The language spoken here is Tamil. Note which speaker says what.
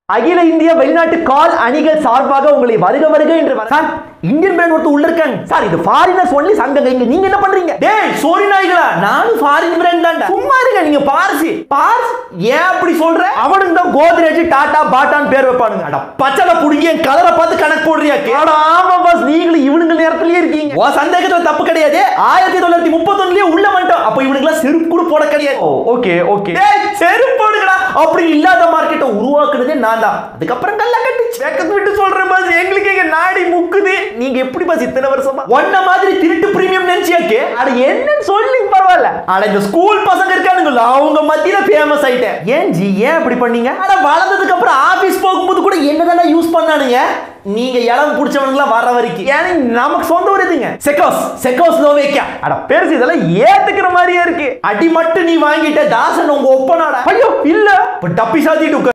Speaker 1: அகில இந்திய வெளிநாட்டு கால் அணிகள் சார்பாக உங்களை வருக வருக என்று வர- சார் இந்தியன் பேண்ட் ஒருத்தர் உள்ள இருக்காங்க சார் இது ஃபாரினர்ஸ் ஒன்லி சங்கங்க இங்க நீங்க என்ன பண்றீங்க டேய் சோரி நாய்களா நானும் ஃபாரின் பிராண்ட் தான்டா சும்மா இருங்க நீங்க பார்சி பார்ஸ் ஏன் அப்படி சொல்ற அவனுக்கு தான் கோத்ரேஜ் டாடா பாட்டான்னு பேர் வைப்பானுங்க அட பச்சளை புடிங்க என் கலரை பார்த்து கணக்கு போடுறியா அட ஆமா பாஸ் நீங்களும் இவனுங்க நேரத்திலேயே இருக்கீங்க ஓ சந்தேகத்துல தப்பு கிடையாது ஆயிரத்தி தொள்ளாயிரத்தி முப்பத்தொன்னுலயே உள்ள வந்துட்டோம் அப்ப இவனுக்குலாம் செருப்பு கூட போட கிடையாது ஓகே ஓகே செருப்பு போடுங்கடா அப்படி இல்லாத மார்க்கெட்டை உருவாக்குனதே நான் தான் அதுக்கப்புறம் கல்ல கட்டிச்சு வேக்கத்து விட்டு சொல்றேன் பாஸ் எங்களுக்கு எங்க நாடி முக்குது நீங்க எப்படி பாஸ் இத்தனை வருஷமா ஒன்ன மாதிரி திருட்டு பிரீமியம் நினைச்சியாக்கு அட என்னன்னு சொல்லி பரவாயில்ல அட இந்த ஸ்கூல் பசங்க இருக்கானுங்கள அவங்க மத்தியில ஃபேமஸ் ஆயிட்டேன் ஏன் ஜி ஏன் அப்படி பண்ணீங்க அட வளர்ந்ததுக்கு அப்புறம் ஆபீஸ் போகும்போது கூட என்னதானே யூஸ் பண்ணானுங்க நீங்க இளம் பிடிச்சவனுங்களா வர வரைக்கும் ஏன்னா நமக்கு சொந்த ஒரு இதுங்க செக்கோஸ் செக்கோஸ் நோவேக்கியா அட பெருசு இதெல்லாம் ஏத்துக்கிற மாதிரியே இருக்கு அடி மட்டும் நீ வாங்கிட்ட தாசன் உங்க ஒப்பனாடா ஐயோ இல்ல இப்ப டப்பி சாத்திட்டு உட்கார்